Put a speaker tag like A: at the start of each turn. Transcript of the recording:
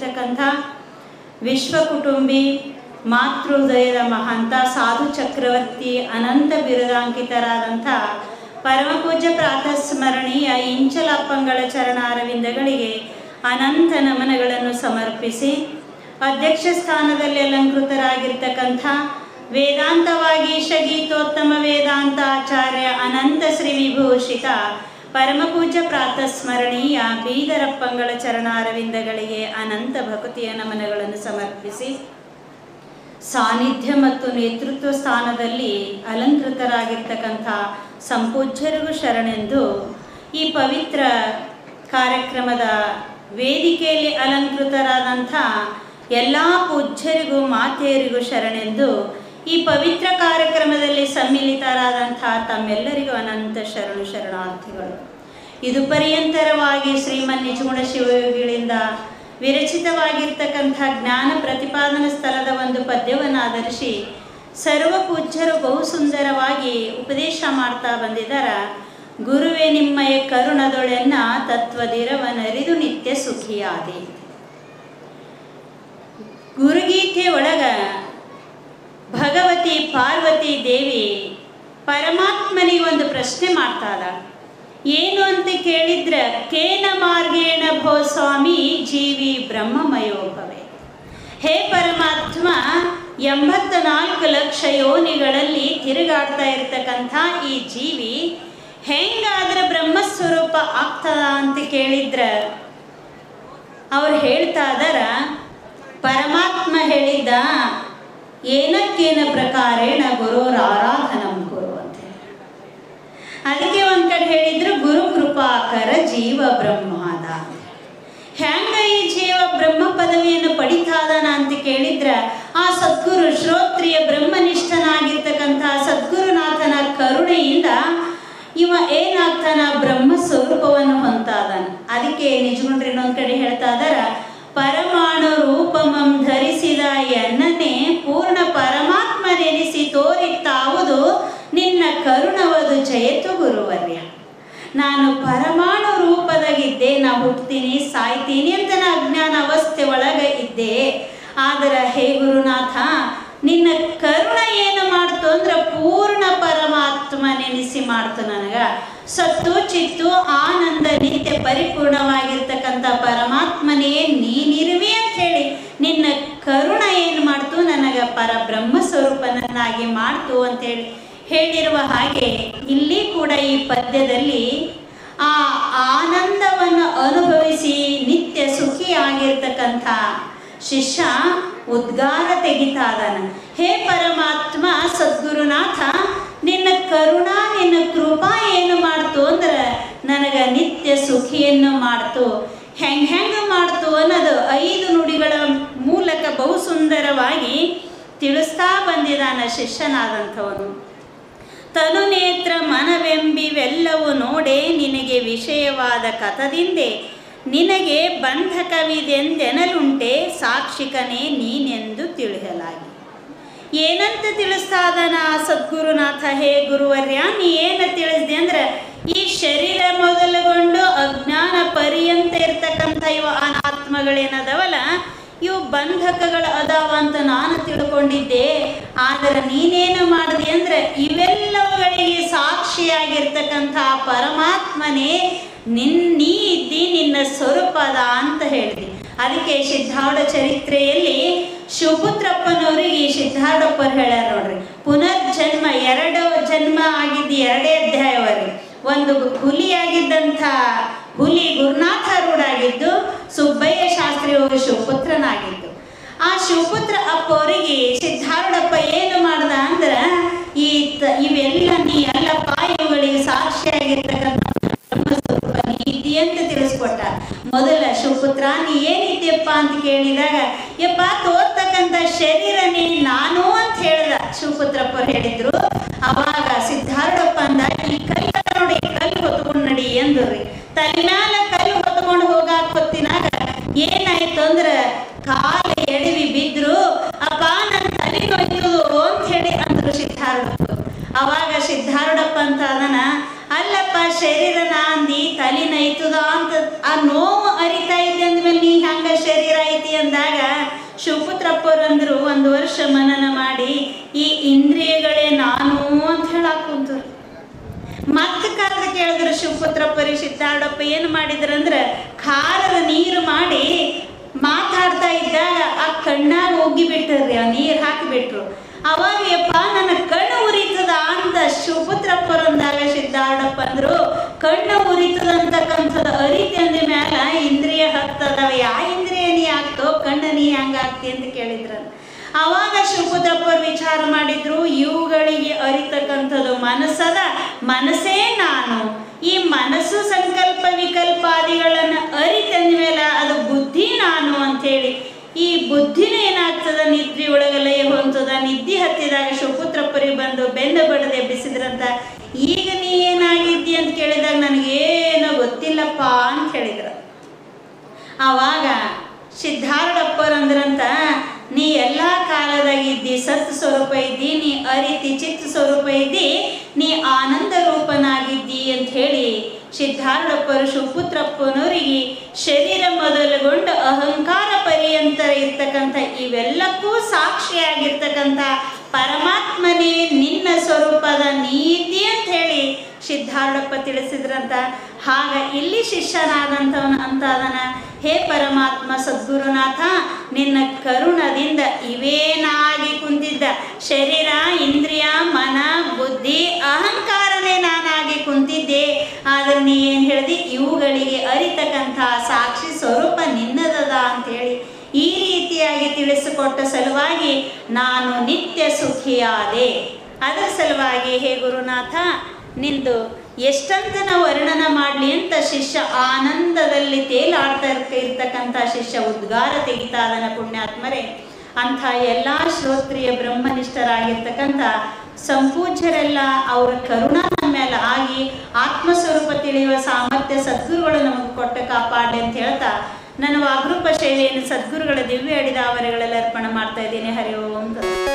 A: ಆಗಿರ್ತಕ್ಕಂಥ ವಿಶ್ವ ಕುಟುಂಬಿ ಮಾತೃದಯದ ಮಹಾಂತ ಸಾಧು ಚಕ್ರವರ್ತಿ ಅನಂತ ಬಿರುದಾಂಕಿತರಾದಂಥ ಪರಮಪೂಜ್ಯ ಪ್ರಾತಃ ಸ್ಮರಣೀಯ ಇಂಚಲಪ್ಪಂಗಳ ಚರಣಾರವಿಂದಗಳಿಗೆ ಅನಂತ ನಮನಗಳನ್ನು ಸಮರ್ಪಿಸಿ ಅಧ್ಯಕ್ಷ ಸ್ಥಾನದಲ್ಲಿ ಅಲಂಕೃತರಾಗಿರ್ತಕ್ಕಂಥ ವೇದಾಂತವಾಗೀಶ ಗೀತೋತ್ತಮ ವೇದಾಂತ ಆಚಾರ್ಯ ಅನಂತ ಶ್ರೀ ವಿಭೂಷಿತ ಪರಮಪೂಜ್ಯ ಪ್ರಾತಃ ಸ್ಮರಣೀಯ ಬೀದರಪ್ಪಂಗಳ ಚರಣಾರವಿಂದಗಳಿಗೆ ಅನಂತ ಭಕ್ತಿಯ ನಮನಗಳನ್ನು ಸಮರ್ಪಿಸಿ ಸಾನ್ನಿಧ್ಯ ಮತ್ತು ನೇತೃತ್ವ ಸ್ಥಾನದಲ್ಲಿ ಅಲಂಕೃತರಾಗಿರ್ತಕ್ಕಂಥ ಸಂಪೂಜ್ಯರಿಗೂ ಶರಣೆಂದು ಈ ಪವಿತ್ರ ಕಾರ್ಯಕ್ರಮದ ವೇದಿಕೆಯಲ್ಲಿ ಅಲಂಕೃತರಾದಂಥ ಎಲ್ಲ ಪೂಜ್ಯರಿಗೂ ಮಾತೆಯರಿಗೂ ಶರಣೆಂದು ಈ ಪವಿತ್ರ ಕಾರ್ಯಕ್ರಮದಲ್ಲಿ ಸಮ್ಮಿಲಿತರಾದಂಥ ತಮ್ಮೆಲ್ಲರಿಗೂ ಅನಂತ ಶರಣು ಶರಣಾರ್ಥಿಗಳು ಇದು ಪರ್ಯಂತರವಾಗಿ ಶ್ರೀಮನ್ ನಿಜಗುಣ ಶಿವಯೋಗಿಗಳಿಂದ ವಿರಚಿತವಾಗಿರ್ತಕ್ಕಂಥ ಜ್ಞಾನ ಪ್ರತಿಪಾದನಾ ಸ್ಥಳದ ಒಂದು ಪದ್ಯವನ್ನು ಆಧರಿಸಿ ಸರ್ವ ಪೂಜ್ಯರು ಬಹು ಸುಂದರವಾಗಿ ಉಪದೇಶ ಮಾಡ್ತಾ ಬಂದಿದ್ದಾರ ಗುರುವೇ ನಿಮ್ಮಯ ಕರುಣದೊಳೆನ್ನ ತತ್ವದಿರವನರಿದು ನಿತ್ಯ ಸುಖಿಯಾದೆ ಗುರುಗೀತೆ ಒಳಗ ಭಗವತಿ ಪಾರ್ವತಿ ದೇವಿ ಪರಮಾತ್ಮನಿಗೆ ಒಂದು ಪ್ರಶ್ನೆ ಮಾಡ್ತಾ ಇದ್ದಾಳೆ ಏನು ಅಂತ ಕೇಳಿದ್ರೆ ಕೇನ ಮಾರ್ಗೇಣ ಭೋ ಸ್ವಾಮಿ ಜೀವಿ ಬ್ರಹ್ಮಮಯೋಭವೆ ಹೇ ಪರಮಾತ್ಮ ಎಂಬತ್ತ ನಾಲ್ಕು ಲಕ್ಷ ಯೋನಿಗಳಲ್ಲಿ ತಿರುಗಾಡ್ತಾ ಇರ್ತಕ್ಕಂಥ ಈ ಜೀವಿ ಹೆಂಗಾದ್ರೆ ಬ್ರಹ್ಮಸ್ವರೂಪ ಆಗ್ತದ ಅಂತ ಕೇಳಿದ್ರೆ ಅವ್ರು ಹೇಳ್ತಾ ಇದಾರ ಪರಮಾತ್ಮ ಹೇಳಿದ್ದ ಏನಕ್ಕೇನ ಪ್ರಕಾರೇಣ ಗುರುರ ಆರಾಧನಂ ಗುರು ಅಂತ ಹೇಳಿ. ಅದಕ್ಕೆ ಒಂದ್ ಕಡೆ ಹೇಳಿದ್ರು ಗುರು ಕೃಪಾಕರ ಜೀವ ಬ್ರಹ್ಮಾದ ಹೆಂಗ ಈ ಜೀವ ಬ್ರಹ್ಮ ಪದವಿಯನ್ನು ಪಡಿತಾದನ ಅಂತ ಕೇಳಿದ್ರ ಆ ಸದ್ಗುರು ಶ್ರೋತ್ರಿಯ ಬ್ರಹ್ಮನಿಷ್ಠನಾಗಿರ್ತಕ್ಕಂಥ ಸದ್ಗುರುನಾಥನ ಕರುಣೆಯಿಂದ ಇವ ಏನಾಗ್ತಾನ ಬ್ರಹ್ಮ ಸ್ವರೂಪವನ್ನು ಹೊಂತಾದನ ಅದಕ್ಕೆ ನಿಜಗುಂಡ್ರಿ ಇನ್ನೊಂದ್ ಕಡೆ ಹೇಳ್ತಾ ಇದಾರ ಪರಮಾಣು ರೂಪಮಂ ಧರಿಸಿದ ಎನ್ನನೆ ಪೂರ್ಣ ಪರಮಾತ್ಮ ನೆನೆಸಿ ತೋರಿತ್ತಾವುದು ನಿನ್ನ ಕರುಣವದು ಜಯತು ಗುರುವರ್ಯ ನಾನು ಪರಮಾಣು ರೂಪದಾಗಿದ್ದೆ ನಾ ಹುಟ್ತೀನಿ ಸಾಯ್ತೀನಿ ಅಂತ ನಾ ಅಜ್ಞಾನ ಅವಸ್ಥೆ ಒಳಗೆ ಇದ್ದೆ ಆದ್ರೆ ಹೇ ಗುರುನಾಥ ನಿನ್ನ ಕರುಣ ಏನು ಮಾಡ್ತು ಅಂದ್ರೆ ಪೂರ್ಣ ಪರಮಾತ್ಮ ನೆನೆಸಿ ಮಾಡ್ತು ನನಗ ಸತ್ತು ಚಿತ್ತು ಆನಂದ ನಿತ್ಯ ಪರಿಪೂರ್ಣವಾಗಿರ್ತಕ್ಕಂಥ ಪರಮಾತ್ಮನೇ ನೀನಿರುವೆ ಅಂತ ಹೇಳಿ ನಿನ್ನ ಕರುಣ ಏನು ಮಾಡ್ತು ನನಗ ಪರಬ್ರಹ್ಮ ಸ್ವರೂಪನನ್ನಾಗಿ ಮಾಡ್ತು ಅಂತೇಳಿ ಹೇಳಿರುವ ಹಾಗೆ ಇಲ್ಲಿ ಕೂಡ ಈ ಪದ್ಯದಲ್ಲಿ ಆ ಆನಂದವನ್ನು ಅನುಭವಿಸಿ ನಿತ್ಯ ಸುಖಿಯಾಗಿರ್ತಕ್ಕಂಥ ಶಿಷ್ಯ ಉದ್ಗಾರ ತೆಗಿತಾ ಇದಾನ ಹೇ ಪರಮಾತ್ಮ ಸದ್ಗುರುನಾಥ ನಿನ್ನ ಕರುಣ ನಿನ್ನ ಕೃಪಾ ಏನು ಮಾಡ್ತು ಅಂದ್ರೆ ನನಗೆ ನಿತ್ಯ ಸುಖಿಯನ್ನು ಮಾಡ್ತು ಹೆಂಗ್ ಹೆಂಗ ಮಾಡ್ತು ಅನ್ನೋದು ಐದು ನುಡಿಗಳ ಮೂಲಕ ಬಹು ಸುಂದರವಾಗಿ ತಿಳಿಸ್ತಾ ಬಂದಿದ್ದಾನ ಶಿಷ್ಯನಾದಂಥವನು ತನು ನೇತ್ರ ಮನವೆಂಬಿವೆಲ್ಲವೂ ನೋಡೆ ನಿನಗೆ ವಿಷಯವಾದ ಕಥದಿಂದೆ ನಿನಗೆ ಬಂಧಕವಿದೆಂದೆನಲುಂಟೆ ಸಾಕ್ಷಿಕನೇ ನೀನೆಂದು ತಿಳಿಯಲಾಗಿ ಏನಂತ ತಿಳಿಸ್ತಾ ಇದಾನ ಆ ಸದ್ಗುರುನಾಥ ಹೇ ಗುರುವರ್ಯ ನೀ ಏನು ತಿಳಿಸ್ದೆ ಅಂದ್ರೆ ಈ ಶರೀರ ಮೊದಲುಗೊಂಡು ಅಜ್ಞಾನ ಪರ್ಯಂತ ಇರ್ತಕ್ಕಂಥ ಇವ ಅನಾತ್ಮಗಳೇನದವಲ್ಲ ಇವು ಬಂಧಕಗಳು ಅದಾವ ಅಂತ ನಾನು ತಿಳ್ಕೊಂಡಿದ್ದೆ ಆದರೆ ನೀನೇನು ಮಾಡಿದೆ ಅಂದ್ರೆ ಇವೆಲ್ಲವುಗಳಿಗೆ ಸಾಕ್ಷಿಯಾಗಿರ್ತಕ್ಕಂಥ ಪರಮಾತ್ಮನೇ ನಿನ್ ನೀ ಇದ್ದಿ ನಿನ್ನ ಸ್ವರೂಪದ ಅಂತ ಹೇಳಿದೆ ಅದಕ್ಕೆ ಸಿದ್ಧಾರೂಢ ಚರಿತ್ರೆಯಲ್ಲಿ ಶಿವಪುತ್ರಪ್ಪನವರಿಗೆ ಸಿದ್ಧಾರೂಢಪ್ಪರು ಹೇಳ್ಯಾರ ನೋಡ್ರಿ ಪುನರ್ಜನ್ಮ ಎರಡು ಜನ್ಮ ಆಗಿದ್ದು ಎರಡೇ ಅಧ್ಯಾಯವರಿಗೆ ಒಂದು ಹುಲಿಯಾಗಿದ್ದಂಥ ಹುಲಿ ಗುರುನಾಥರೂಢಾಗಿದ್ದು ಸುಬ್ಬಯ್ಯ ಶಾಸ್ತ್ರಿ ಅವರು ಶಿವಪುತ್ರನಾಗಿದ್ದು ಆ ಶಿವಪುತ್ರ ಅಪ್ಪವರಿಗೆ ಸಿದ್ಧಾರೂಢಪ್ಪ ಏನು ಮಾಡ್ದ ಅಂದ್ರ ಈ ತ- ಇವೆಲ್ಲ ನೀ ಎಲ್ಲಪ್ಪ ಇವುಗಳಿಗೆ ಸಾಕ್ಷಿಯಾಗಿರ್ತಕ್ಕಂಥ ಬ್ರಹ್ಮಸ್ವರೂಪ ನೀ ಇದ್ದಿ ಅಂತ ತಿಳಿಸ್ಕೊಟ್ಟ ಮೊದಲ ಶಿವಪುತ್ರ ನೀ ಏನಿದ್ಯಪ್ಪ ಅಂತ ಕೇಳಿದಾಗ ಯಪ್ಪ ತೋರ್ತಕ್ಕಂಥ ಶರೀರನೇ ನಾನು ಅಂತ ಹೇಳ್ದ ಶಿವಪುತ್ರಪ್ಪ ಹೇಳಿದ್ರು ಅವಾಗ ಸಿದ್ಧಾರೂಢಪ್ಪ ಅಂದ ಈ ಕಲ್ಲ ನೋಡಿ ಕಲ್ಲು ಹೊತ್ಕೊಂಡು ನಡಿ ಎಂದ್ರಿ ತಲೆ ಮ್ಯಾಲ ಕಲ್ಲು ಹೊತ್ಕೊಂಡು ಹೋಗಾಕ ಹೊತ್ತಿನಾಗ ಏನಾಯ್ತು ಅಂದ್ರ ಕಾಲ ಎಡವಿ ಬಿದ್ರು ಅಪ್ಪ ನನ್ನ ತಲೆ ನೋಯ್ತು ಅಂತ ಹೇಳಿ ಅಂದ್ರು ಸಿದ್ಧಾರೂಢಪ್ಪ ಅವಾಗ ಸಿದ್ಧಾರೂಢಪ್ಪ ಅಂತ ಅದನ ಅಲ್ಲಪ್ಪ ಶರೀರನ ಅಂದಿ ತಲೆ ನೈತದ ಅಂತ ಆ ನೋವು ಅರಿತಾ ಇದ್ದೆ ಅಂದ್ಮೇಲೆ ನೀ ಹಂಗ ಶರೀರ ಐತಿ ಅಂದಾಗ ಶಿವಪುತ್ರಪ್ಪರಂದ್ರು ಒಂದು ವರ್ಷ ಮನನ ಮಾಡಿ ಈ ಇಂದ್ರಿಯಗಳೇ ನಾನು ಅಂತ ಹೇಳಕ್ ಕುಂತರು ಮತ್ತೆ ಕರೆದು ಕೇಳಿದ್ರು ಶಿವಪುತ್ರಪ್ಪರಿ ಸಿದ್ಧಾರೂಢಪ್ಪ ಏನು ಮಾಡಿದ್ರಂದ್ರೆ ಖಾರದ ನೀರು ಮಾಡಿ ಮಾತಾಡ್ತಾ ಇದ್ದಾಗ ಆ ಕಣ್ಣಾಗ ಹೋಗಿಬಿಟ್ರಿ ಆ ನೀರು ಹಾಕಿಬಿಟ್ರು ಅವಾಗ ಯಪ್ಪ ನನ್ನ ಕಣ್ಣು ಉರಿತದ ಅಂತ ಶಿವಪುತ್ರಪ್ಪರಂದಾಗ ಸಿದ್ಧಾರೂಢಪ್ಪ ಅಂದ್ರು ಕಣ್ಣು ಉರಿತದ ಅಂತಕ್ಕಂಥದ್ದು ಅರಿತಿ ಅಂದ ಮ್ಯಾಲ ಇಂದ್ರಿಯ ಹತ್ತದವ ಯಾ ಇಂದ್ರಿಯ ನೀ ಆಗ್ತೋ ಕಣ್ಣು ನೀ ಹಂಗಾಗ್ತಿ ಅಂತ ಕೇಳಿದ್ರ ಅವಾಗ ಶಿವಪುತ್ರಪ್ಪರು ವಿಚಾರ ಮಾಡಿದ್ರು ಇವುಗಳಿಗೆ ಅರಿತಕ್ಕಂಥದ್ದು ಮನಸ್ಸದ ಮನಸ್ಸೇ ನಾನು ಈ ಮನಸ್ಸು ಸಂಕಲ್ಪ ವಿಕಲ್ಪಾದಿಗಳನ್ನು ಅರಿತಂದ ಮೇಲೆ ಅದು ಬುದ್ಧಿ ನಾನು ಅಂತೇಳಿ ಈ ಬುದ್ಧಿನ ಏನಾಗ್ತದ ನಿದ್ರಿ ಒಳಗೆ ಲಯ ಹೊಂತದ ನಿದ್ದೆ ಹತ್ತಿದಾಗ ಶಿವಪುತ್ರಪ್ಪರಿಗೆ ಬಂದು ಬೆಂದ ಬಡದೆ ಎಬ್ಬಿಸಿದ್ರಂತ ಈಗ ನೀ ಏನಾಗಿದ್ದಿ ಅಂತ ಕೇಳಿದಾಗ ನನಗೇನೋ ಗೊತ್ತಿಲ್ಲಪ್ಪ ಅಂತ ಹೇಳಿದ್ರ ಆವಾಗ ಸಿದ್ಧಾರೂಢಪ್ಪರಂದ್ರಂತ ನೀ ಎಲ್ಲ ಕಾಲದಾಗ ಇದ್ದಿ ಸತ್ ಸ್ವರೂಪ ಇದ್ದಿ ನೀ ಅರಿತಿ ಚಿತ್ತ ಸ್ವರೂಪ ಇದ್ದಿ ನೀ ಆನಂದ ರೂಪನಾಗಿದ್ದಿ ಅಂತ ಹೇಳಿ ಸಿದ್ಧಾರೂಢಪ್ಪರು ಶಿವಪುತ್ರಪ್ಪನವರಿಗೆ ಶರೀರ ಮೊದಲುಗೊಂಡು ಅಹಂಕಾರ ಪರ್ಯಂತ ಇರ್ತಕ್ಕಂಥ ಇವೆಲ್ಲಕ್ಕೂ ಸಾಕ್ಷಿಯಾಗಿರ್ತಕ್ಕಂಥ ಪರಮಾತ್ಮನೇ ನಿನ್ನ ಸ್ವರೂಪದ ನೀತಿ ಅಂತ ಹೇಳಿ ಸಿದ್ಧಾರೂಢಪ್ಪ ತಿಳಿಸಿದ್ರಂತ ಹಾಗ ಇಲ್ಲಿ ಶಿಷ್ಯನಾದಂಥವನ ಅಂತಾದನ ಹೇ ಪರಮಾತ್ಮ ಸದ್ಗುರುನಾಥ ನಿನ್ನ ಕರುಣದಿಂದ ಇವೇನಾಗಿ ಕುಂತಿದ್ದ ಶರೀರ ಇಂದ್ರಿಯ ಮನ ಬುದ್ಧಿ ಅಹಂಕಾರನೇ ನಾನಾಗಿ ಕುಂತಿದ್ದೆ ಆದ್ರೆ ನೀ ಏನು ಹೇಳ್ದಿ ಇವುಗಳಿಗೆ ಅರಿತಕ್ಕಂಥ ಸಾಕ್ಷಿ ಸ್ವರೂಪ ನಿನ್ನದದ ಅಂತೇಳಿ ಈ ರೀತಿಯಾಗಿ ತಿಳಿಸಿಕೊಟ್ಟ ಸಲುವಾಗಿ ನಾನು ನಿತ್ಯ ಸುಖಿಯಾದೆ ಅದರ ಸಲುವಾಗಿ ಹೇ ಗುರುನಾಥ ನಿಂದು ಎಷ್ಟಂತ ನಾವು ವರ್ಣನ ಮಾಡಲಿ ಅಂತ ಶಿಷ್ಯ ಆನಂದದಲ್ಲಿ ತೇಲಾಡ್ತಾ ಇರ್ತ ಇರ್ತಕ್ಕಂಥ ಶಿಷ್ಯ ಉದ್ಗಾರ ತೆಗಿತಾ ಅದನ್ನ ಪುಣ್ಯಾತ್ಮರೇ ಅಂಥ ಎಲ್ಲ ಶ್ರೋತ್ರಿಯ ಬ್ರಹ್ಮನಿಷ್ಠರಾಗಿರ್ತಕ್ಕಂಥ ಸಂಪೂಜ್ಯರೆಲ್ಲ ಅವರ ಕರುಣಾ ನಮ್ಮ ಮೇಲೆ ಆಗಿ ಆತ್ಮಸ್ವರೂಪ ತಿಳಿಯುವ ಸಾಮರ್ಥ್ಯ ಸದ್ಗುರುಗಳು ನಮಗೆ ಕೊಟ್ಟ ಕಾಪಾಡಲಿ ಅಂತ ಹೇಳ್ತಾ ನನ್ನ ವಾಗ್ರೂಪ ಶೈಲಿಯನ್ನು ಸದ್ಗುರುಗಳ ದಿವ್ಯ ಅಡಿದ ಅವರುಗಳೆಲ್ಲ ಅರ್ಪಣೆ ಮಾಡ್ತಾ ಇದ್ದೀನಿ ಹರಿ ಓಂ ತತ್ಸತ್.